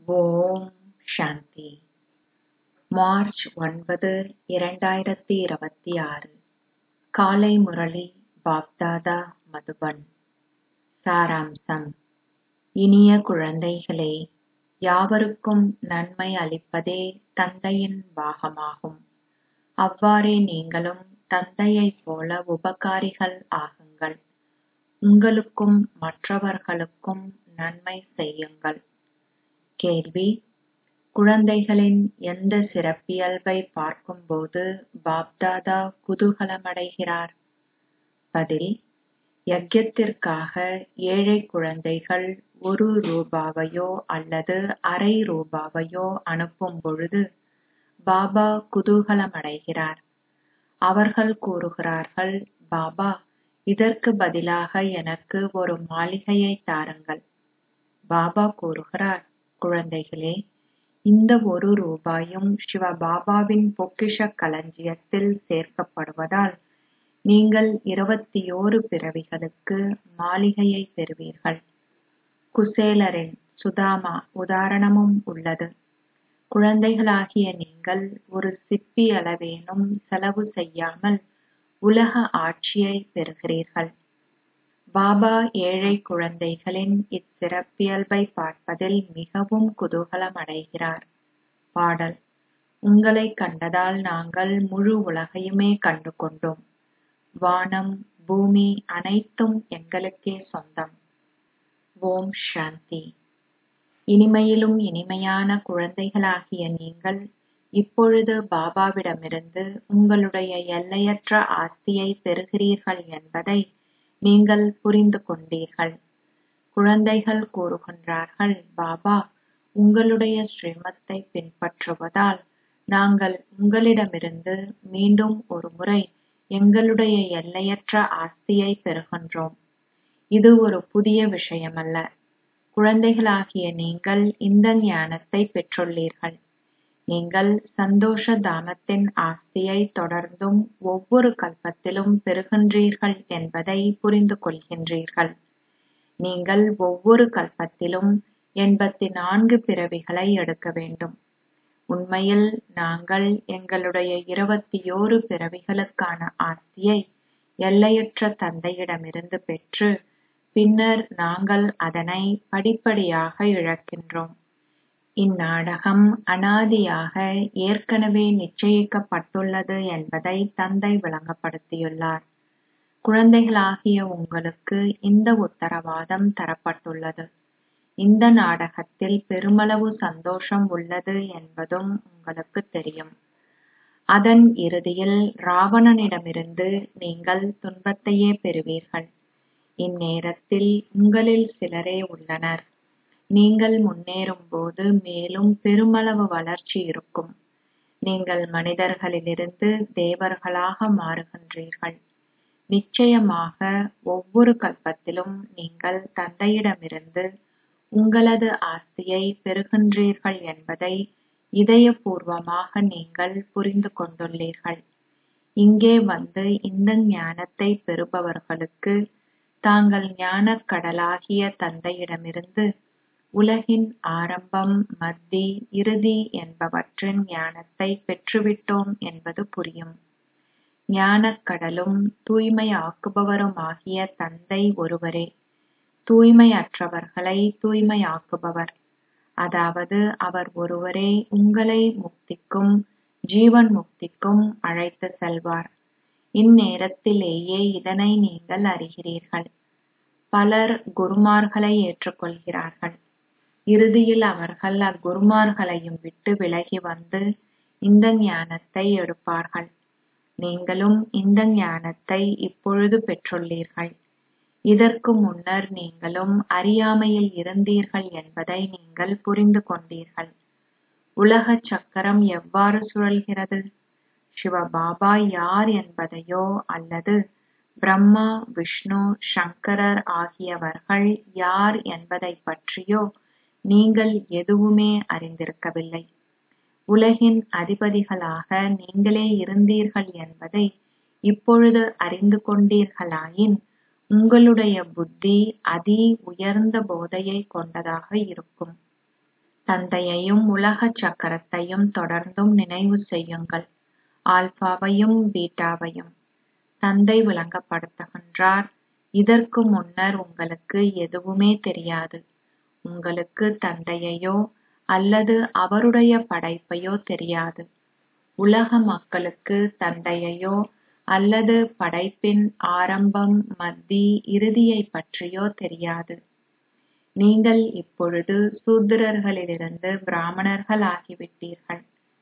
ஓம் சாந்தி March ஒன்பது இரண்டாயிரத்தி இருபத்தி ஆறு காலை முரளி பாப்தாதா மதுபன் சாராம்சம் இனிய குழந்தைகளே யாவருக்கும் நன்மை அளிப்பதே தந்தையின் பாகமாகும் அவ்வாறே நீங்களும் தந்தையைப் போல உபகாரிகள் ஆகுங்கள் உங்களுக்கும் மற்றவர்களுக்கும் நன்மை செய்யுங்கள் கேள்வி குழந்தைகளின் எந்த சிறப்பியல்பை பார்க்கும்போது பாப்தாதா குதூகலமடைகிறார் பதில் யஜ்யத்திற்காக ஏழை குழந்தைகள் ஒரு ரூபாவையோ அல்லது அரை ரூபாவையோ அனுப்பும் பொழுது பாபா குதூகலமடைகிறார் அவர்கள் கூறுகிறார்கள் பாபா இதற்கு பதிலாக எனக்கு ஒரு மாளிகையை தாருங்கள் பாபா கூறுகிறார் குழந்தைகளே இந்த ஒரு ரூபாயும் சிவ பாபாவின் பொக்கிஷ களஞ்சியத்தில் சேர்க்கப்படுவதால் நீங்கள் இருபத்தியோரு பிறவிகளுக்கு மாளிகையை பெறுவீர்கள் குசேலரின் சுதாமா உதாரணமும் உள்ளது குழந்தைகளாகிய நீங்கள் ஒரு சிப்பி அளவேனும் செலவு செய்யாமல் உலக ஆட்சியை பெறுகிறீர்கள் பாபா ஏழை குழந்தைகளின் இச்சிறப்பியல்பை பார்ப்பதில் மிகவும் குதூகலம் அடைகிறார் பாடல் உங்களை கண்டதால் நாங்கள் முழு உலகையுமே கண்டு கொண்டோம் வானம் பூமி அனைத்தும் எங்களுக்கே சொந்தம் ஓம் சாந்தி இனிமையிலும் இனிமையான குழந்தைகளாகிய நீங்கள் இப்பொழுது பாபாவிடமிருந்து உங்களுடைய எல்லையற்ற ஆஸ்தியை பெறுகிறீர்கள் என்பதை நீங்கள் புரிந்து கொண்டீர்கள் குழந்தைகள் கூறுகின்றார்கள் பாபா உங்களுடைய ஸ்ரீமத்தை பின்பற்றுவதால் நாங்கள் உங்களிடமிருந்து மீண்டும் ஒரு முறை எங்களுடைய எல்லையற்ற ஆஸ்தியை பெறுகின்றோம் இது ஒரு புதிய விஷயமல்ல குழந்தைகளாகிய நீங்கள் இந்த ஞானத்தை பெற்றுள்ளீர்கள் நீங்கள் சந்தோஷ தாமத்தின் ஆஸ்தியை தொடர்ந்தும் ஒவ்வொரு கல்பத்திலும் பெறுகின்றீர்கள் என்பதை புரிந்து கொள்கின்றீர்கள் நீங்கள் ஒவ்வொரு கல்பத்திலும் எண்பத்தி நான்கு பிறவிகளை எடுக்க வேண்டும் உண்மையில் நாங்கள் எங்களுடைய இருபத்தியோரு பிறவிகளுக்கான ஆஸ்தியை எல்லையற்ற தந்தையிடமிருந்து பெற்று பின்னர் நாங்கள் அதனை படிப்படியாக இழக்கின்றோம் இந்நாடகம் அனாதியாக ஏற்கனவே நிச்சயிக்கப்பட்டுள்ளது என்பதை தந்தை விளங்கப்படுத்தியுள்ளார் குழந்தைகளாகிய உங்களுக்கு இந்த உத்தரவாதம் தரப்பட்டுள்ளது இந்த நாடகத்தில் பெருமளவு சந்தோஷம் உள்ளது என்பதும் உங்களுக்கு தெரியும் அதன் இறுதியில் ராவணனிடமிருந்து நீங்கள் துன்பத்தையே பெறுவீர்கள் இந்நேரத்தில் உங்களில் சிலரே உள்ளனர் நீங்கள் முன்னேறும் போது மேலும் பெருமளவு வளர்ச்சி இருக்கும் நீங்கள் மனிதர்களிலிருந்து தேவர்களாக மாறுகின்றீர்கள் நிச்சயமாக ஒவ்வொரு கல்பத்திலும் நீங்கள் தந்தையிடமிருந்து உங்களது ஆஸ்தியை பெறுகின்றீர்கள் என்பதை இதயபூர்வமாக நீங்கள் புரிந்து கொண்டுள்ளீர்கள் இங்கே வந்து இந்த ஞானத்தை பெறுபவர்களுக்கு தாங்கள் ஞானக் கடலாகிய தந்தையிடமிருந்து உலகின் ஆரம்பம் மத்தி இறுதி என்பவற்றின் ஞானத்தை பெற்றுவிட்டோம் என்பது புரியும் ஞானக் கடலும் தூய்மையாக்குபவருமாகிய தந்தை ஒருவரே தூய்மையற்றவர்களை தூய்மையாக்குபவர் அதாவது அவர் ஒருவரே உங்களை முக்திக்கும் ஜீவன் முக்திக்கும் அழைத்து செல்வார் இந்நேரத்திலேயே இதனை நீங்கள் அறிகிறீர்கள் பலர் குருமார்களை ஏற்றுக்கொள்கிறார்கள் இறுதியில் அவர்கள் அக்குருமார்களையும் விட்டு விலகி வந்து இந்த ஞானத்தை எடுப்பார்கள் நீங்களும் இந்த ஞானத்தை இப்பொழுது பெற்றுள்ளீர்கள் இதற்கு முன்னர் நீங்களும் அறியாமையில் இருந்தீர்கள் என்பதை நீங்கள் புரிந்து கொண்டீர்கள் உலக சக்கரம் எவ்வாறு சுழல்கிறது சிவபாபா யார் என்பதையோ அல்லது பிரம்மா விஷ்ணு சங்கரர் ஆகியவர்கள் யார் என்பதை பற்றியோ நீங்கள் எதுவுமே அறிந்திருக்கவில்லை உலகின் அதிபதிகளாக நீங்களே இருந்தீர்கள் என்பதை இப்பொழுது அறிந்து கொண்டீர்களாயின் உங்களுடைய புத்தி அதி உயர்ந்த போதையை கொண்டதாக இருக்கும் தந்தையையும் உலக சக்கரத்தையும் தொடர்ந்தும் நினைவு செய்யுங்கள் ஆல்பாவையும் பீட்டாவையும் தந்தை விளங்கப்படுத்துகின்றார் இதற்கு முன்னர் உங்களுக்கு எதுவுமே தெரியாது உங்களுக்கு தந்தையையோ அல்லது அவருடைய படைப்பையோ தெரியாது உலக மக்களுக்கு தந்தையையோ அல்லது படைப்பின் ஆரம்பம் மத்தி இறுதியை பற்றியோ தெரியாது நீங்கள் இப்பொழுது சூத்திரர்களிலிருந்து பிராமணர்கள் ஆகிவிட்டீர்கள்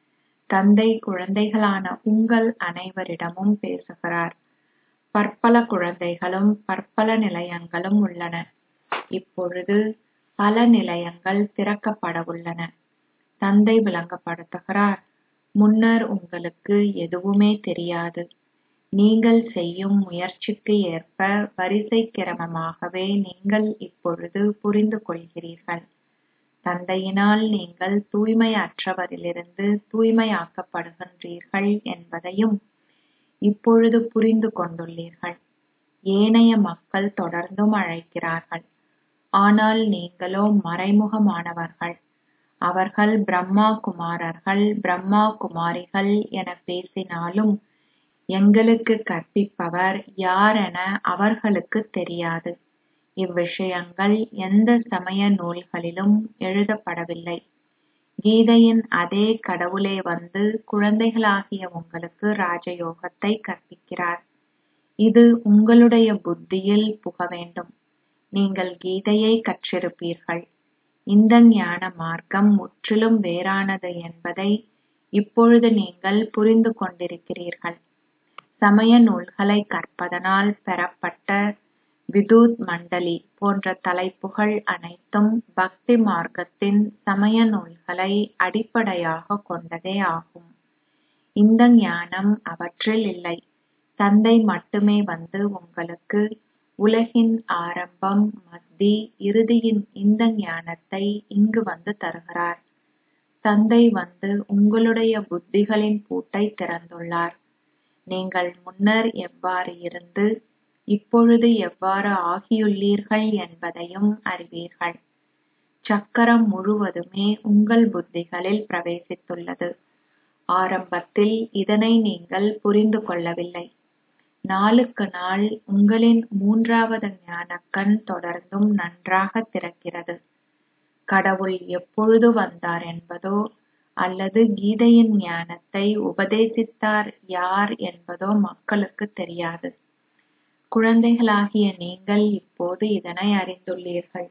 தந்தை குழந்தைகளான உங்கள் அனைவரிடமும் பேசுகிறார் பற்பல குழந்தைகளும் பற்பல நிலையங்களும் உள்ளன இப்பொழுது பல நிலையங்கள் திறக்கப்படவுள்ளன தந்தை விளங்கப்படுத்துகிறார் முன்னர் உங்களுக்கு எதுவுமே தெரியாது நீங்கள் செய்யும் முயற்சிக்கு ஏற்ப வரிசை கிரமமாகவே நீங்கள் இப்பொழுது புரிந்து கொள்கிறீர்கள் தந்தையினால் நீங்கள் தூய்மையற்றவரிலிருந்து தூய்மையாக்கப்படுகின்றீர்கள் என்பதையும் இப்பொழுது புரிந்து கொண்டுள்ளீர்கள் ஏனைய மக்கள் தொடர்ந்தும் அழைக்கிறார்கள் ஆனால் நீங்களோ மறைமுகமானவர்கள் அவர்கள் பிரம்மா குமாரர்கள் பிரம்மா குமாரிகள் என பேசினாலும் எங்களுக்கு கற்பிப்பவர் யாரென அவர்களுக்கு தெரியாது இவ்விஷயங்கள் எந்த சமய நூல்களிலும் எழுதப்படவில்லை கீதையின் அதே கடவுளே வந்து குழந்தைகளாகிய உங்களுக்கு ராஜயோகத்தை கற்பிக்கிறார் இது உங்களுடைய புத்தியில் புக வேண்டும் நீங்கள் கீதையை கற்றிருப்பீர்கள் இந்த ஞான மார்க்கம் முற்றிலும் வேறானது என்பதை இப்பொழுது நீங்கள் புரிந்து கொண்டிருக்கிறீர்கள் சமய நூல்களை கற்பதனால் பெறப்பட்ட விதூத் மண்டலி போன்ற தலைப்புகள் அனைத்தும் பக்தி மார்க்கத்தின் சமய நூல்களை அடிப்படையாக கொண்டதே ஆகும் இந்த ஞானம் அவற்றில் இல்லை தந்தை மட்டுமே வந்து உங்களுக்கு உலகின் ஆரம்பம் மத்தி இறுதியின் இந்த ஞானத்தை இங்கு வந்து தருகிறார் தந்தை வந்து உங்களுடைய புத்திகளின் பூட்டை திறந்துள்ளார் நீங்கள் முன்னர் எவ்வாறு இருந்து இப்பொழுது எவ்வாறு ஆகியுள்ளீர்கள் என்பதையும் அறிவீர்கள் சக்கரம் முழுவதுமே உங்கள் புத்திகளில் பிரவேசித்துள்ளது ஆரம்பத்தில் இதனை நீங்கள் புரிந்து கொள்ளவில்லை நாளுக்கு நாள் உங்களின் மூன்றாவது ஞானக்கண் தொடர்ந்தும் நன்றாக திறக்கிறது கடவுள் எப்பொழுது வந்தார் என்பதோ அல்லது கீதையின் ஞானத்தை உபதேசித்தார் யார் என்பதோ மக்களுக்கு தெரியாது குழந்தைகளாகிய நீங்கள் இப்போது இதனை அறிந்துள்ளீர்கள்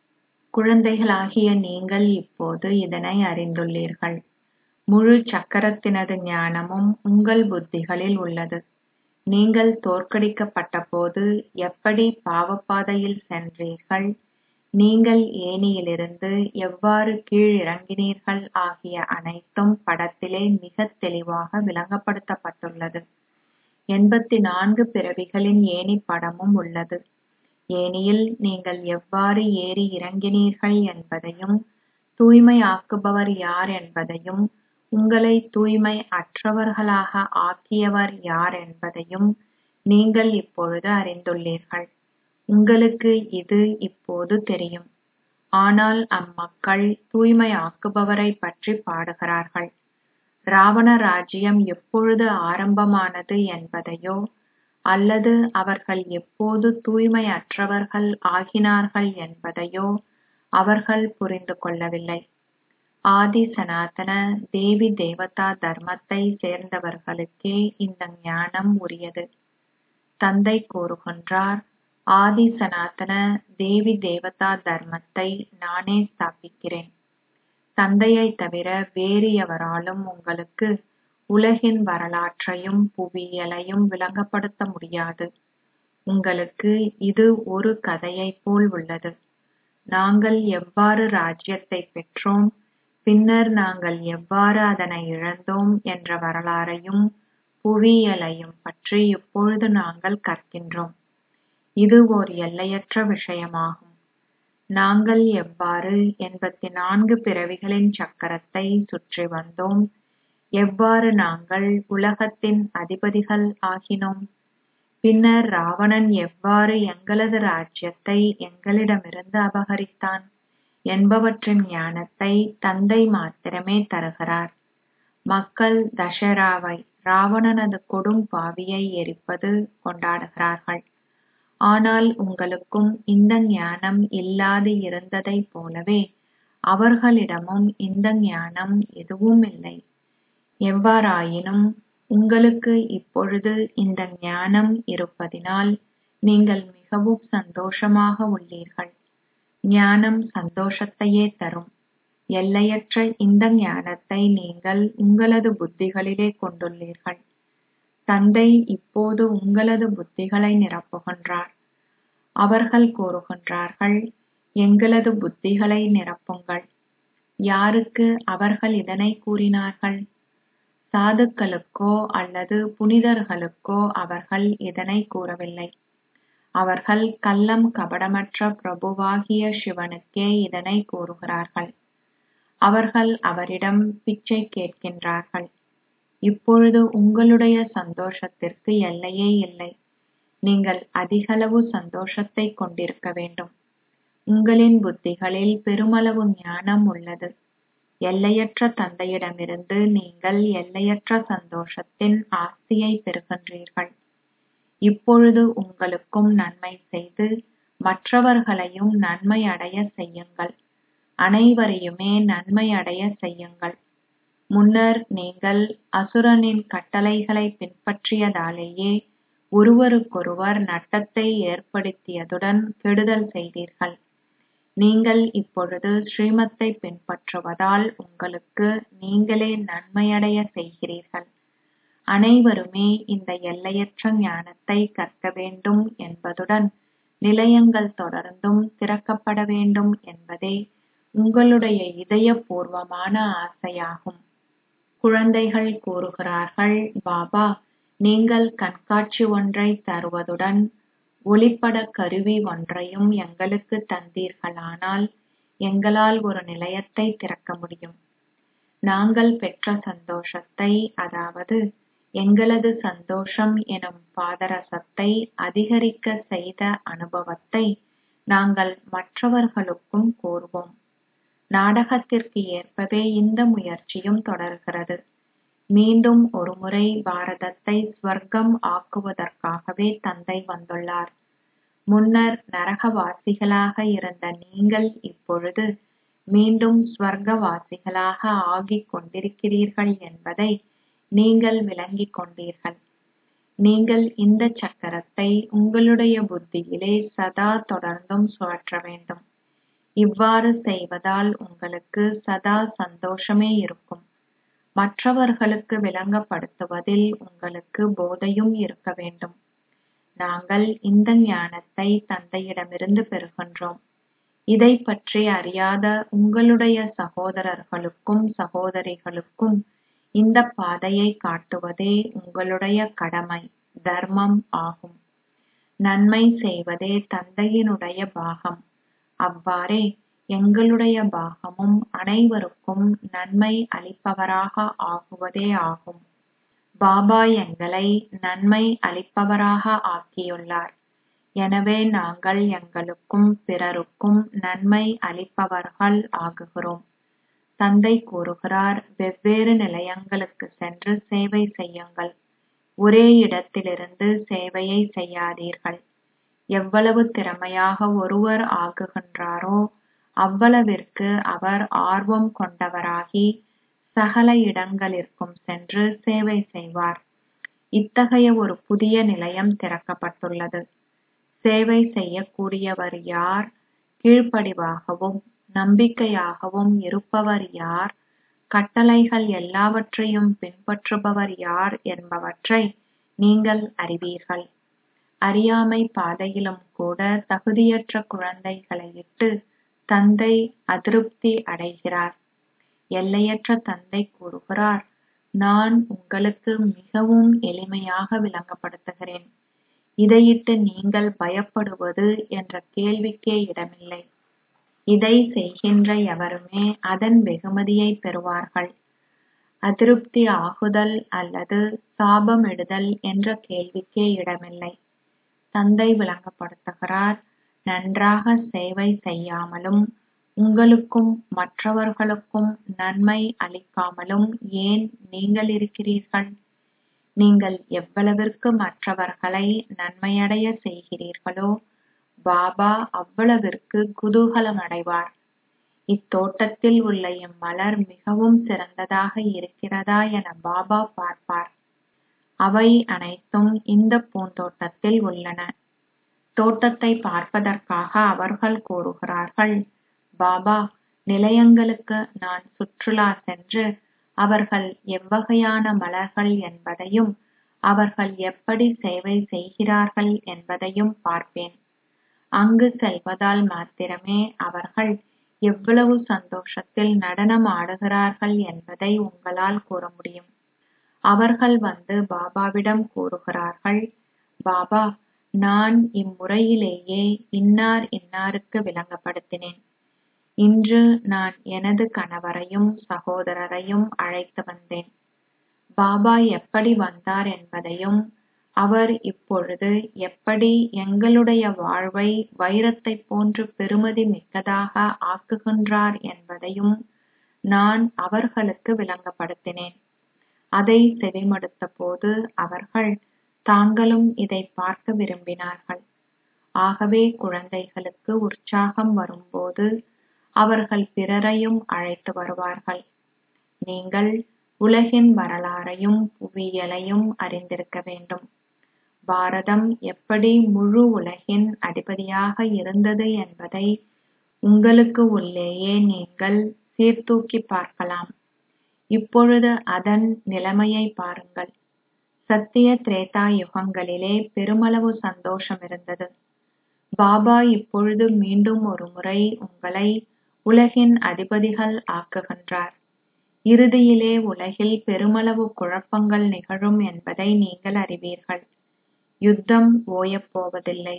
குழந்தைகளாகிய நீங்கள் இப்போது இதனை அறிந்துள்ளீர்கள் முழு சக்கரத்தினது ஞானமும் உங்கள் புத்திகளில் உள்ளது நீங்கள் தோற்கடிக்கப்பட்டபோது எப்படி பாவப்பாதையில் சென்றீர்கள் நீங்கள் ஏணியிலிருந்து எவ்வாறு கீழிறங்கினீர்கள் ஆகிய அனைத்தும் படத்திலே மிகத் தெளிவாக விளங்கப்படுத்தப்பட்டுள்ளது எண்பத்தி நான்கு பிறவிகளின் ஏணி படமும் உள்ளது ஏணியில் நீங்கள் எவ்வாறு ஏறி இறங்கினீர்கள் என்பதையும் தூய்மை ஆக்குபவர் யார் என்பதையும் உங்களை தூய்மை அற்றவர்களாக ஆக்கியவர் யார் என்பதையும் நீங்கள் இப்பொழுது அறிந்துள்ளீர்கள் உங்களுக்கு இது இப்போது தெரியும் ஆனால் அம்மக்கள் தூய்மை ஆக்குபவரை பற்றி பாடுகிறார்கள் ராவண ராஜ்யம் எப்பொழுது ஆரம்பமானது என்பதையோ அல்லது அவர்கள் எப்போது தூய்மையற்றவர்கள் ஆகினார்கள் என்பதையோ அவர்கள் புரிந்து கொள்ளவில்லை ஆதி சனாதன தேவி தேவதா தர்மத்தை சேர்ந்தவர்களுக்கே இந்த ஞானம் உரியது தந்தை கூறுகின்றார் ஆதி சனாதன தேவி தேவதா தர்மத்தை நானே ஸ்தாபிக்கிறேன் தந்தையை தவிர வேறு எவராலும் உங்களுக்கு உலகின் வரலாற்றையும் புவியியலையும் விளங்கப்படுத்த முடியாது உங்களுக்கு இது ஒரு கதையைப் போல் உள்ளது நாங்கள் எவ்வாறு ராஜ்யத்தை பெற்றோம் பின்னர் நாங்கள் எவ்வாறு அதனை இழந்தோம் என்ற வரலாறையும் புவியியலையும் பற்றி இப்பொழுது நாங்கள் கற்கின்றோம் இது ஓர் எல்லையற்ற விஷயமாகும் நாங்கள் எவ்வாறு எண்பத்தி நான்கு பிறவிகளின் சக்கரத்தை சுற்றி வந்தோம் எவ்வாறு நாங்கள் உலகத்தின் அதிபதிகள் ஆகினோம் பின்னர் ராவணன் எவ்வாறு எங்களது ராஜ்யத்தை எங்களிடமிருந்து அபகரித்தான் என்பவற்றின் ஞானத்தை தந்தை மாத்திரமே தருகிறார் மக்கள் தஷராவை ராவணனது கொடும் பாவியை எரிப்பது கொண்டாடுகிறார்கள் ஆனால் உங்களுக்கும் இந்த ஞானம் இல்லாது இருந்ததைப் போலவே அவர்களிடமும் இந்த ஞானம் எதுவும் இல்லை எவ்வாறாயினும் உங்களுக்கு இப்பொழுது இந்த ஞானம் இருப்பதினால் நீங்கள் மிகவும் சந்தோஷமாக உள்ளீர்கள் ஞானம் சந்தோஷத்தையே தரும் எல்லையற்ற இந்த ஞானத்தை நீங்கள் உங்களது புத்திகளிலே கொண்டுள்ளீர்கள் தந்தை இப்போது உங்களது புத்திகளை நிரப்புகின்றார் அவர்கள் கூறுகின்றார்கள் எங்களது புத்திகளை நிரப்புங்கள் யாருக்கு அவர்கள் இதனை கூறினார்கள் சாதுக்களுக்கோ அல்லது புனிதர்களுக்கோ அவர்கள் இதனை கூறவில்லை அவர்கள் கள்ளம் கபடமற்ற பிரபுவாகிய சிவனுக்கே இதனை கூறுகிறார்கள் அவர்கள் அவரிடம் பிச்சை கேட்கின்றார்கள் இப்பொழுது உங்களுடைய சந்தோஷத்திற்கு எல்லையே இல்லை நீங்கள் அதிகளவு சந்தோஷத்தை கொண்டிருக்க வேண்டும் உங்களின் புத்திகளில் பெருமளவு ஞானம் உள்ளது எல்லையற்ற தந்தையிடமிருந்து நீங்கள் எல்லையற்ற சந்தோஷத்தின் ஆஸ்தியை பெறுகின்றீர்கள் இப்பொழுது உங்களுக்கும் நன்மை செய்து மற்றவர்களையும் நன்மை அடைய செய்யுங்கள் அனைவரையுமே நன்மை அடைய செய்யுங்கள் முன்னர் நீங்கள் அசுரனின் கட்டளைகளை பின்பற்றியதாலேயே ஒருவருக்கொருவர் நட்டத்தை ஏற்படுத்தியதுடன் கெடுதல் செய்தீர்கள் நீங்கள் இப்பொழுது ஸ்ரீமத்தை பின்பற்றுவதால் உங்களுக்கு நீங்களே நன்மையடைய செய்கிறீர்கள் அனைவருமே இந்த எல்லையற்ற ஞானத்தை கற்க வேண்டும் என்பதுடன் நிலையங்கள் தொடர்ந்தும் திறக்கப்பட வேண்டும் என்பதே உங்களுடைய இதயபூர்வமான ஆசையாகும் குழந்தைகள் கூறுகிறார்கள் பாபா நீங்கள் கண்காட்சி ஒன்றை தருவதுடன் ஒளிப்பட கருவி ஒன்றையும் எங்களுக்கு தந்தீர்களானால் எங்களால் ஒரு நிலையத்தை திறக்க முடியும் நாங்கள் பெற்ற சந்தோஷத்தை அதாவது எங்களது சந்தோஷம் எனும் பாதரசத்தை அதிகரிக்க செய்த அனுபவத்தை நாங்கள் மற்றவர்களுக்கும் கூறுவோம் நாடகத்திற்கு ஏற்பவே இந்த முயற்சியும் தொடர்கிறது மீண்டும் ஒருமுறை பாரதத்தை ஸ்வர்க்கம் ஆக்குவதற்காகவே தந்தை வந்துள்ளார் முன்னர் நரகவாசிகளாக இருந்த நீங்கள் இப்பொழுது மீண்டும் ஸ்வர்க்கவாசிகளாக ஆகிக் கொண்டிருக்கிறீர்கள் என்பதை நீங்கள் விளங்கிக் கொண்டீர்கள் நீங்கள் இந்த சக்கரத்தை உங்களுடைய புத்தியிலே சதா தொடர்ந்தும் சுழற்ற வேண்டும் இவ்வாறு செய்வதால் உங்களுக்கு சதா சந்தோஷமே இருக்கும் மற்றவர்களுக்கு விளங்கப்படுத்துவதில் உங்களுக்கு போதையும் இருக்க வேண்டும் நாங்கள் இந்த ஞானத்தை தந்தையிடமிருந்து பெறுகின்றோம் இதை பற்றி அறியாத உங்களுடைய சகோதரர்களுக்கும் சகோதரிகளுக்கும் இந்த பாதையை காட்டுவதே உங்களுடைய கடமை தர்மம் ஆகும் நன்மை செய்வதே தந்தையினுடைய பாகம் அவ்வாறே எங்களுடைய பாகமும் அனைவருக்கும் நன்மை அளிப்பவராக ஆகுவதே ஆகும் பாபா எங்களை நன்மை அளிப்பவராக ஆக்கியுள்ளார் எனவே நாங்கள் எங்களுக்கும் பிறருக்கும் நன்மை அளிப்பவர்கள் ஆகுகிறோம் தந்தை கூறுகிறார் வெவ்வேறு நிலையங்களுக்கு சென்று சேவை செய்யுங்கள் ஒரே இடத்திலிருந்து சேவையை செய்யாதீர்கள் எவ்வளவு திறமையாக ஒருவர் ஆகுகின்றாரோ அவ்வளவிற்கு அவர் ஆர்வம் கொண்டவராகி சகல இடங்களிற்கும் சென்று சேவை செய்வார் இத்தகைய ஒரு புதிய நிலையம் திறக்கப்பட்டுள்ளது சேவை செய்யக்கூடியவர் யார் கீழ்ப்படிவாகவும் நம்பிக்கையாகவும் இருப்பவர் யார் கட்டளைகள் எல்லாவற்றையும் பின்பற்றுபவர் யார் என்பவற்றை நீங்கள் அறிவீர்கள் அறியாமை பாதையிலும் கூட தகுதியற்ற குழந்தைகளை இட்டு தந்தை அதிருப்தி அடைகிறார் எல்லையற்ற தந்தை கூறுகிறார் நான் உங்களுக்கு மிகவும் எளிமையாக விளங்கப்படுத்துகிறேன் இதையிட்டு நீங்கள் பயப்படுவது என்ற கேள்விக்கே இடமில்லை இதை செய்கின்ற எவருமே அதன் வெகுமதியை பெறுவார்கள் அதிருப்தி ஆகுதல் அல்லது சாபமிடுதல் என்ற கேள்விக்கே இடமில்லை தந்தை விளங்கப்படுத்துகிறார் நன்றாக சேவை செய்யாமலும் உங்களுக்கும் மற்றவர்களுக்கும் நன்மை அளிக்காமலும் ஏன் நீங்கள் இருக்கிறீர்கள் நீங்கள் எவ்வளவிற்கு மற்றவர்களை நன்மையடைய செய்கிறீர்களோ பாபா அவ்வளவிற்கு குதூகலமடைவார் இத்தோட்டத்தில் உள்ள இம்மலர் மிகவும் சிறந்ததாக இருக்கிறதா என பாபா பார்ப்பார் அவை அனைத்தும் இந்த பூந்தோட்டத்தில் உள்ளன தோட்டத்தை பார்ப்பதற்காக அவர்கள் கூறுகிறார்கள் பாபா நிலையங்களுக்கு நான் சுற்றுலா சென்று அவர்கள் எவ்வகையான மலர்கள் என்பதையும் அவர்கள் எப்படி சேவை செய்கிறார்கள் என்பதையும் பார்ப்பேன் அங்கு செல்வதால் மாத்திரமே அவர்கள் எவ்வளவு சந்தோஷத்தில் நடனம் ஆடுகிறார்கள் என்பதை உங்களால் கூற முடியும் அவர்கள் வந்து பாபாவிடம் கூறுகிறார்கள் பாபா நான் இம்முறையிலேயே இன்னார் இன்னாருக்கு விளங்கப்படுத்தினேன் இன்று நான் எனது கணவரையும் சகோதரரையும் அழைத்து வந்தேன் பாபா எப்படி வந்தார் என்பதையும் அவர் இப்பொழுது எப்படி எங்களுடைய வாழ்வை வைரத்தைப் போன்று பெறுமதி மிக்கதாக ஆக்குகின்றார் என்பதையும் நான் அவர்களுக்கு விளங்கப்படுத்தினேன் அதை செவிமடுத்த போது அவர்கள் தாங்களும் இதை பார்க்க விரும்பினார்கள் ஆகவே குழந்தைகளுக்கு உற்சாகம் வரும்போது அவர்கள் பிறரையும் அழைத்து வருவார்கள் நீங்கள் உலகின் வரலாறையும் புவியியலையும் அறிந்திருக்க வேண்டும் பாரதம் எப்படி முழு உலகின் அதிபதியாக இருந்தது என்பதை உங்களுக்கு உள்ளேயே நீங்கள் சீர்தூக்கி பார்க்கலாம் இப்பொழுது அதன் நிலைமையை பாருங்கள் சத்திய திரேதா யுகங்களிலே பெருமளவு சந்தோஷம் இருந்தது பாபா இப்பொழுது மீண்டும் ஒரு முறை உங்களை உலகின் அதிபதிகள் ஆக்குகின்றார் இறுதியிலே உலகில் பெருமளவு குழப்பங்கள் நிகழும் என்பதை நீங்கள் அறிவீர்கள் யுத்தம் ஓயப் போவதில்லை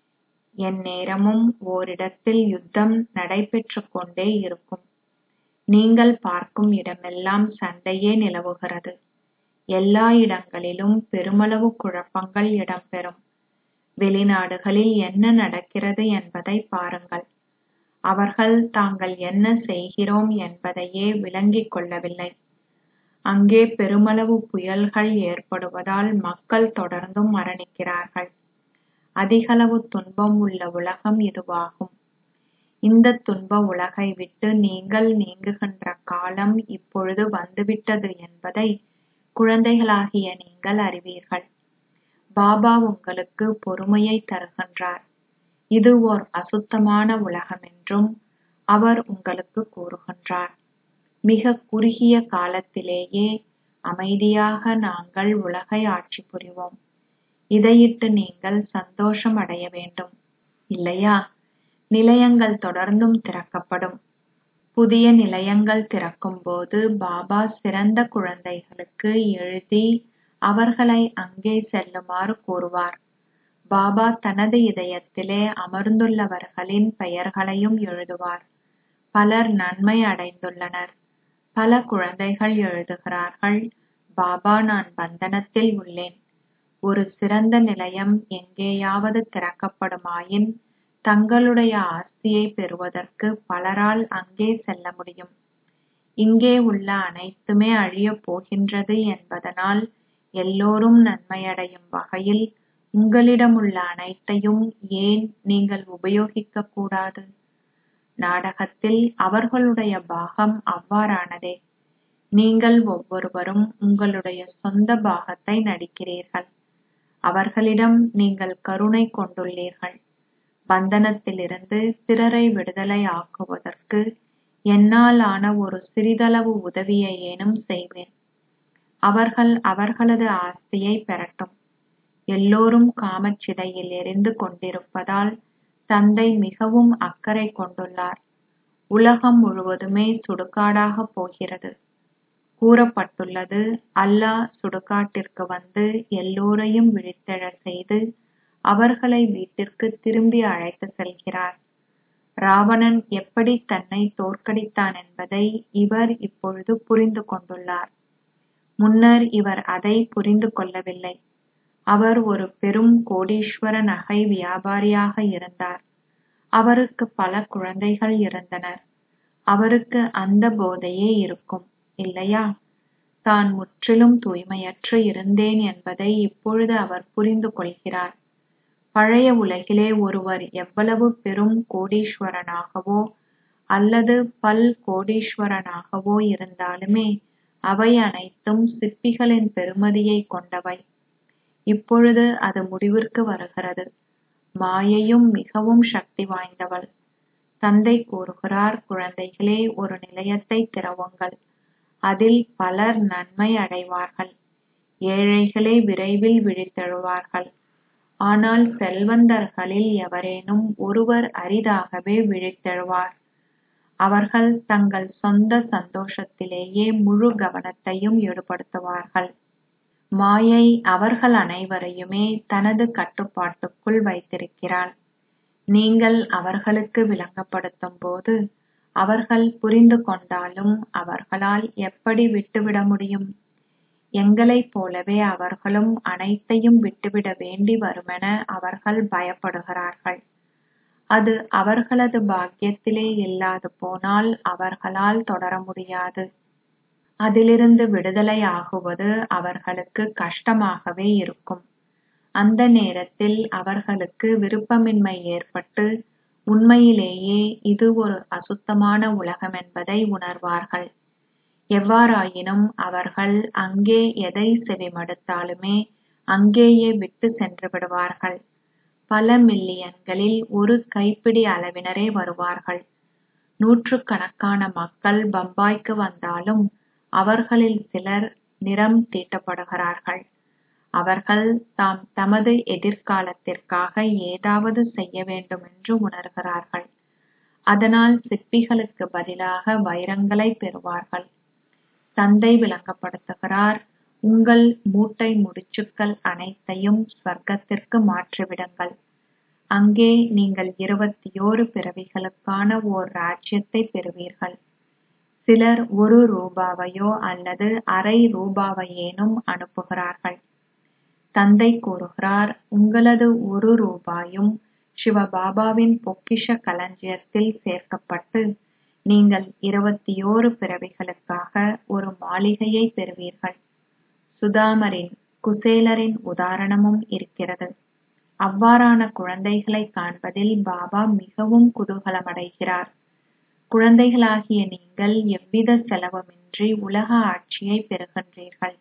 எந்நேரமும் ஓரிடத்தில் யுத்தம் நடைபெற்றுக் கொண்டே இருக்கும் நீங்கள் பார்க்கும் இடமெல்லாம் சண்டையே நிலவுகிறது எல்லா இடங்களிலும் பெருமளவு குழப்பங்கள் இடம்பெறும் வெளிநாடுகளில் என்ன நடக்கிறது என்பதை பாருங்கள் அவர்கள் தாங்கள் என்ன செய்கிறோம் என்பதையே விளங்கிக் கொள்ளவில்லை அங்கே பெருமளவு புயல்கள் ஏற்படுவதால் மக்கள் தொடர்ந்தும் மரணிக்கிறார்கள் அதிகளவு துன்பம் உள்ள உலகம் இதுவாகும் இந்த துன்ப உலகை விட்டு நீங்கள் நீங்குகின்ற காலம் இப்பொழுது வந்துவிட்டது என்பதை குழந்தைகளாகிய நீங்கள் அறிவீர்கள் பாபா உங்களுக்கு பொறுமையை தருகின்றார் இது ஓர் அசுத்தமான உலகம் என்றும் அவர் உங்களுக்கு கூறுகின்றார் மிக குறுகிய காலத்திலேயே அமைதியாக நாங்கள் உலகை ஆட்சி புரிவோம் இதையிட்டு நீங்கள் சந்தோஷம் அடைய வேண்டும் இல்லையா நிலையங்கள் தொடர்ந்தும் திறக்கப்படும் புதிய நிலையங்கள் திறக்கும்போது பாபா சிறந்த குழந்தைகளுக்கு எழுதி அவர்களை அங்கே செல்லுமாறு கூறுவார் பாபா தனது இதயத்திலே அமர்ந்துள்ளவர்களின் பெயர்களையும் எழுதுவார் பலர் நன்மை அடைந்துள்ளனர் பல குழந்தைகள் எழுதுகிறார்கள் பாபா நான் பந்தனத்தில் உள்ளேன் ஒரு சிறந்த நிலையம் எங்கேயாவது திறக்கப்படுமாயின் தங்களுடைய ஆஸ்தியை பெறுவதற்கு பலரால் அங்கே செல்ல முடியும் இங்கே உள்ள அனைத்துமே அழியப் போகின்றது என்பதனால் எல்லோரும் நன்மையடையும் வகையில் உங்களிடமுள்ள அனைத்தையும் ஏன் நீங்கள் உபயோகிக்க கூடாது நாடகத்தில் அவர்களுடைய பாகம் அவ்வாறானதே நீங்கள் ஒவ்வொருவரும் உங்களுடைய சொந்த பாகத்தை நடிக்கிறீர்கள் அவர்களிடம் நீங்கள் கருணை கொண்டுள்ளீர்கள் பந்தனத்திலிருந்து பிறரை விடுதலை ஆக்குவதற்கு என்னால் ஆன ஒரு சிறிதளவு உதவியையேனும் செய்வேன் அவர்கள் அவர்களது ஆஸ்தியை பெறட்டும் எல்லோரும் காமச்சிதையில் எரிந்து கொண்டிருப்பதால் தந்தை மிகவும் அக்கறை கொண்டுள்ளார் உலகம் முழுவதுமே சுடுகாடாகப் போகிறது கூறப்பட்டுள்ளது அல்லாஹ் சுடுகாட்டிற்கு வந்து எல்லோரையும் விழித்தெழச் செய்து அவர்களை வீட்டிற்கு திரும்பி அழைத்து செல்கிறார் ராவணன் எப்படி தன்னை தோற்கடித்தான் என்பதை இவர் இப்பொழுது புரிந்து கொண்டுள்ளார் முன்னர் இவர் அதை புரிந்து கொள்ளவில்லை அவர் ஒரு பெரும் கோடீஸ்வர நகை வியாபாரியாக இருந்தார் அவருக்கு பல குழந்தைகள் இருந்தனர் அவருக்கு அந்த போதையே இருக்கும் இல்லையா தான் முற்றிலும் தூய்மையற்று இருந்தேன் என்பதை இப்பொழுது அவர் புரிந்து கொள்கிறார் பழைய உலகிலே ஒருவர் எவ்வளவு பெரும் கோடீஸ்வரனாகவோ அல்லது பல் கோடீஸ்வரனாகவோ இருந்தாலுமே அவை அனைத்தும் சிற்பிகளின் பெறுமதியை கொண்டவை இப்பொழுது அது முடிவிற்கு வருகிறது மாயையும் மிகவும் சக்தி வாய்ந்தவள் தந்தை கூறுகிறார் குழந்தைகளே ஒரு நிலையத்தை திறவுங்கள் அதில் பலர் நன்மை அடைவார்கள் ஏழைகளே விரைவில் விழித்தெழுவார்கள் ஆனால் செல்வந்தர்களில் எவரேனும் ஒருவர் அரிதாகவே விழித்தெழுவார் அவர்கள் தங்கள் சொந்த சந்தோஷத்திலேயே முழு கவனத்தையும் ஈடுபடுத்துவார்கள் மாயை அவர்கள் அனைவரையுமே தனது கட்டுப்பாட்டுக்குள் வைத்திருக்கிறாள் நீங்கள் அவர்களுக்கு விளங்கப்படுத்தும் போது அவர்கள் புரிந்து கொண்டாலும் அவர்களால் எப்படி விட்டுவிட முடியும் எங்களைப் போலவே அவர்களும் அனைத்தையும் விட்டுவிட வேண்டி வருமென அவர்கள் பயப்படுகிறார்கள் அது அவர்களது பாக்கியத்திலே இல்லாது போனால் அவர்களால் தொடர முடியாது அதிலிருந்து விடுதலை ஆகுவது அவர்களுக்கு கஷ்டமாகவே இருக்கும் அந்த நேரத்தில் அவர்களுக்கு விருப்பமின்மை ஏற்பட்டு உண்மையிலேயே இது ஒரு அசுத்தமான உலகம் என்பதை உணர்வார்கள் எவ்வாறாயினும் அவர்கள் அங்கே எதை செவிமடுத்தாலுமே அங்கேயே விட்டு சென்று விடுவார்கள் பல மில்லியன்களில் ஒரு கைப்பிடி அளவினரே வருவார்கள் நூற்றுக்கணக்கான மக்கள் பம்பாய்க்கு வந்தாலும் அவர்களில் சிலர் நிறம் தீட்டப்படுகிறார்கள் அவர்கள் தாம் தமது எதிர்காலத்திற்காக ஏதாவது செய்ய வேண்டுமென்று உணர்கிறார்கள் அதனால் சிற்பிகளுக்கு பதிலாக வைரங்களை பெறுவார்கள் தந்தை விளங்கப்படுத்துகிறார் உங்கள் மூட்டை முடிச்சுக்கள் அனைத்தையும் ஸ்வர்க்கத்திற்கு மாற்றிவிடுங்கள் அங்கே நீங்கள் இருபத்தியோரு பிறவிகளுக்கான ஓர் ராஜ்யத்தை பெறுவீர்கள் சிலர் ஒரு ரூபாவையோ அல்லது அரை ரூபாவையேனும் அனுப்புகிறார்கள் தந்தை கூறுகிறார் உங்களது ஒரு ரூபாயும் சிவபாபாவின் பொக்கிஷ களஞ்சியத்தில் சேர்க்கப்பட்டு நீங்கள் இருபத்தியோரு பிறவிகளுக்காக ஒரு மாளிகையை பெறுவீர்கள் சுதாமரின் குசேலரின் உதாரணமும் இருக்கிறது அவ்வாறான குழந்தைகளை காண்பதில் பாபா மிகவும் குதூகலமடைகிறார் குழந்தைகளாகிய நீங்கள் எவ்வித செலவுமின்றி உலக ஆட்சியை பெறுகின்றீர்கள்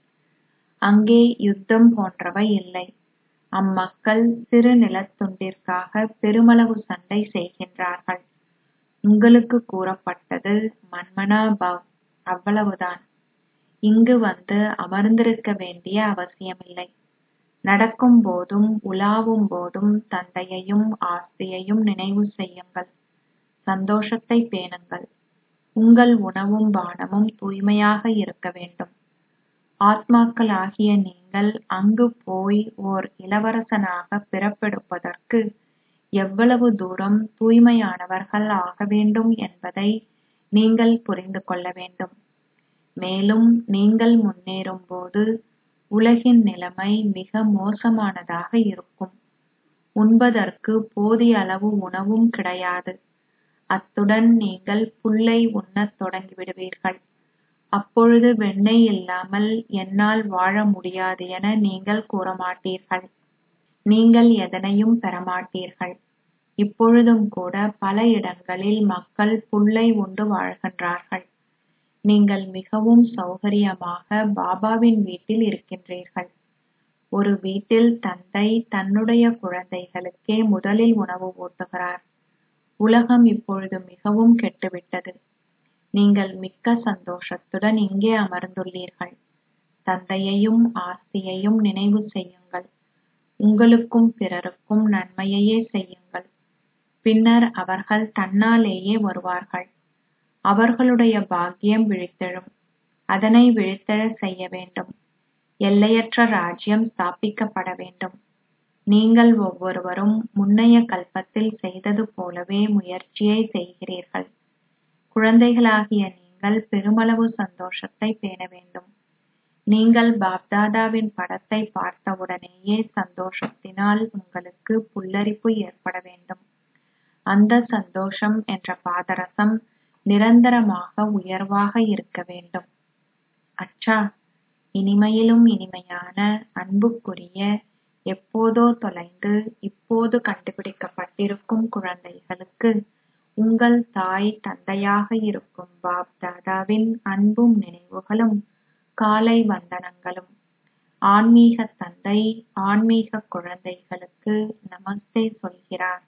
அங்கே யுத்தம் போன்றவை இல்லை அம்மக்கள் சிறு நிலத்துண்டிற்காக பெருமளவு சண்டை செய்கின்றார்கள் உங்களுக்கு கூறப்பட்டது மன்மனா பவ் அவ்வளவுதான் இங்கு வந்து அமர்ந்திருக்க வேண்டிய அவசியமில்லை நடக்கும் போதும் உலாவும் போதும் தந்தையையும் ஆஸ்தியையும் நினைவு செய்யுங்கள் சந்தோஷத்தை பேணுங்கள் உங்கள் உணவும் பானமும் தூய்மையாக இருக்க வேண்டும் ஆத்மாக்களாகிய நீங்கள் அங்கு போய் ஓர் இளவரசனாக பிறப்பெடுப்பதற்கு எவ்வளவு தூரம் தூய்மையானவர்கள் ஆக வேண்டும் என்பதை நீங்கள் புரிந்து கொள்ள வேண்டும் மேலும் நீங்கள் முன்னேறும் போது உலகின் நிலைமை மிக மோசமானதாக இருக்கும் உண்பதற்கு போதிய அளவு உணவும் கிடையாது அத்துடன் நீங்கள் புல்லை உண்ணத் தொடங்கிவிடுவீர்கள் அப்பொழுது வெண்ணெய் இல்லாமல் என்னால் வாழ முடியாது என நீங்கள் கூறமாட்டீர்கள் நீங்கள் எதனையும் பெறமாட்டீர்கள் இப்பொழுதும் கூட பல இடங்களில் மக்கள் புல்லை உண்டு வாழ்கின்றார்கள் நீங்கள் மிகவும் சௌகரியமாக பாபாவின் வீட்டில் இருக்கின்றீர்கள் ஒரு வீட்டில் தந்தை தன்னுடைய குழந்தைகளுக்கே முதலில் உணவு ஊட்டுகிறார் உலகம் இப்பொழுது மிகவும் கெட்டுவிட்டது நீங்கள் மிக்க சந்தோஷத்துடன் இங்கே அமர்ந்துள்ளீர்கள் தந்தையையும் ஆஸ்தியையும் நினைவு செய்யுங்கள் உங்களுக்கும் பிறருக்கும் நன்மையையே செய்யுங்கள் பின்னர் அவர்கள் தன்னாலேயே வருவார்கள் அவர்களுடைய பாக்கியம் விழித்தெழும் அதனை விழித்தெழச் செய்ய வேண்டும் எல்லையற்ற ராஜ்யம் ஸ்தாபிக்கப்பட வேண்டும் நீங்கள் ஒவ்வொருவரும் முன்னைய கல்பத்தில் செய்தது போலவே முயற்சியை செய்கிறீர்கள் குழந்தைகளாகிய நீங்கள் பெருமளவு சந்தோஷத்தை பேண வேண்டும் நீங்கள் பாப்தாதாவின் படத்தை பார்த்தவுடனேயே சந்தோஷத்தினால் உங்களுக்கு புல்லரிப்பு ஏற்பட வேண்டும் அந்த சந்தோஷம் என்ற பாதரசம் நிரந்தரமாக உயர்வாக இருக்க வேண்டும் அச்சா இனிமையிலும் இனிமையான அன்புக்குரிய எப்போதோ தொலைந்து இப்போது கண்டுபிடிக்கப்பட்டிருக்கும் குழந்தைகளுக்கு உங்கள் தாய் தந்தையாக இருக்கும் பாப் தாதாவின் அன்பும் நினைவுகளும் காலை வந்தனங்களும் ஆன்மீக தந்தை ஆன்மீக குழந்தைகளுக்கு நமஸ்தே சொல்கிறார்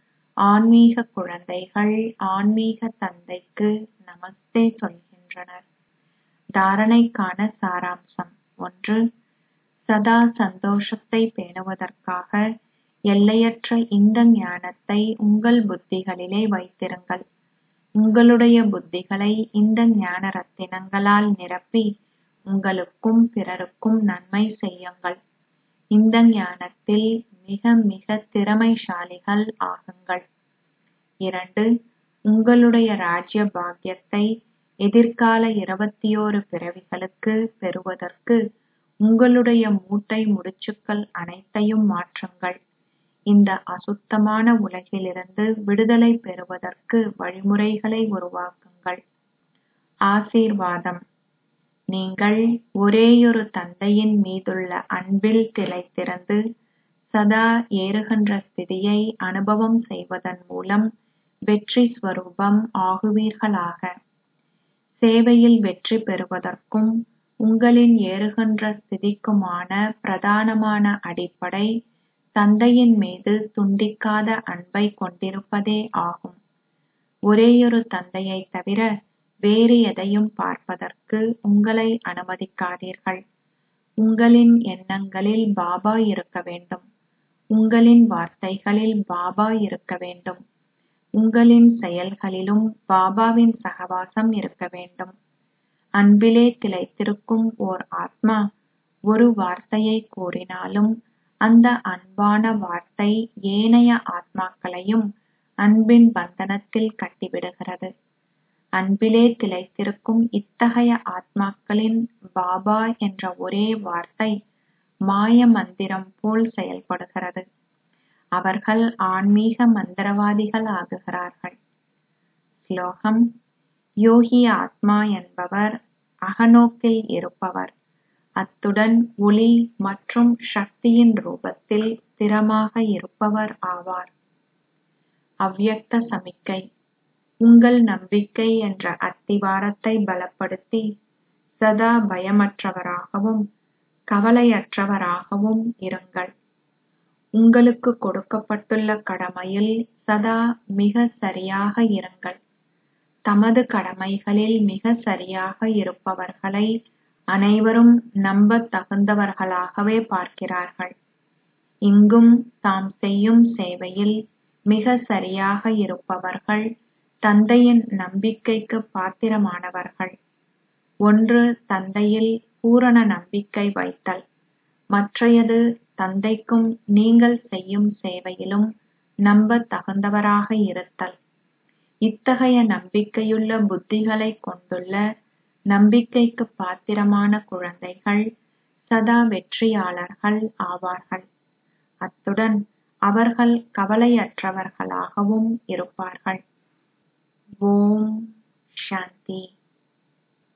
ஆன்மீக குழந்தைகள் ஆன்மீக தந்தைக்கு நமஸ்தே சொல்கின்றனர் தாரணைக்கான சாராம்சம் ஒன்று சதா சந்தோஷத்தை பேணுவதற்காக எல்லையற்ற இந்த ஞானத்தை உங்கள் புத்திகளிலே வைத்திருங்கள் உங்களுடைய புத்திகளை இந்த ஞான ரத்தினங்களால் நிரப்பி உங்களுக்கும் பிறருக்கும் நன்மை செய்யுங்கள் இந்த ஞானத்தில் மிக மிக திறமைசாலிகள் ஆகுங்கள் இரண்டு உங்களுடைய ராஜ்ய பாக்கியத்தை எதிர்கால இருபத்தியோரு பிறவிகளுக்கு பெறுவதற்கு உங்களுடைய மூட்டை முடிச்சுக்கள் அனைத்தையும் மாற்றுங்கள் இந்த அசுத்தமான உலகிலிருந்து விடுதலை பெறுவதற்கு வழிமுறைகளை உருவாக்குங்கள் ஆசீர்வாதம் நீங்கள் ஒரேயொரு தந்தையின் மீதுள்ள அன்பில் திளைத்திருந்து சதா ஏறுகின்ற ஸ்திதியை அனுபவம் செய்வதன் மூலம் வெற்றி ஸ்வரூபம் ஆகுவீர்களாக சேவையில் வெற்றி பெறுவதற்கும் உங்களின் ஏறுகின்ற ஸ்திதிக்குமான பிரதானமான அடிப்படை தந்தையின் மீது துண்டிக்காத அன்பை கொண்டிருப்பதே ஆகும் ஒரேயொரு தந்தையை தவிர வேறு எதையும் பார்ப்பதற்கு உங்களை அனுமதிக்காதீர்கள் உங்களின் எண்ணங்களில் பாபா இருக்க வேண்டும் உங்களின் வார்த்தைகளில் பாபா இருக்க வேண்டும் உங்களின் செயல்களிலும் பாபாவின் சகவாசம் இருக்க வேண்டும் அன்பிலே திளைத்திருக்கும் ஓர் ஆத்மா ஒரு வார்த்தையை கூறினாலும் அந்த அன்பான வார்த்தை ஏனைய ஆத்மாக்களையும் அன்பின் பந்தனத்தில் கட்டிவிடுகிறது அன்பிலே திளைத்திருக்கும் இத்தகைய ஆத்மாக்களின் பாபா என்ற ஒரே வார்த்தை மாய மந்திரம் போல் செயல்படுகிறது அவர்கள் ஆன்மீக மந்திரவாதிகள் ஆகுகிறார்கள் ஸ்லோகம் யோகி ஆத்மா என்பவர் அகநோக்கில் இருப்பவர் அத்துடன் ஒளி மற்றும் சக்தியின் ரூபத்தில் ஸ்திரமாக இருப்பவர் ஆவார் அவ்யக்த சமிக்கை உங்கள் நம்பிக்கை என்ற அத்திவாரத்தை பலப்படுத்தி சதா பயமற்றவராகவும் கவலையற்றவராகவும் இருங்கள் உங்களுக்கு கொடுக்கப்பட்டுள்ள கடமையில் சதா மிக சரியாக இருங்கள் தமது கடமைகளில் மிக சரியாக இருப்பவர்களை அனைவரும் நம்பத் தகுந்தவர்களாகவே பார்க்கிறார்கள் இங்கும் தாம் செய்யும் சேவையில் மிக சரியாக இருப்பவர்கள் தந்தையின் நம்பிக்கைக்கு பாத்திரமானவர்கள் ஒன்று தந்தையில் பூரண நம்பிக்கை வைத்தல் மற்றையது தந்தைக்கும் நீங்கள் செய்யும் சேவையிலும் நம்பத் தகுந்தவராக இருத்தல் இத்தகைய நம்பிக்கையுள்ள புத்திகளை கொண்டுள்ள நம்பிக்கைக்கு பாத்திரமான குழந்தைகள் சதா வெற்றியாளர்கள் ஆவார்கள் அத்துடன் அவர்கள் கவலையற்றவர்களாகவும் இருப்பார்கள் ஓம் சாந்தி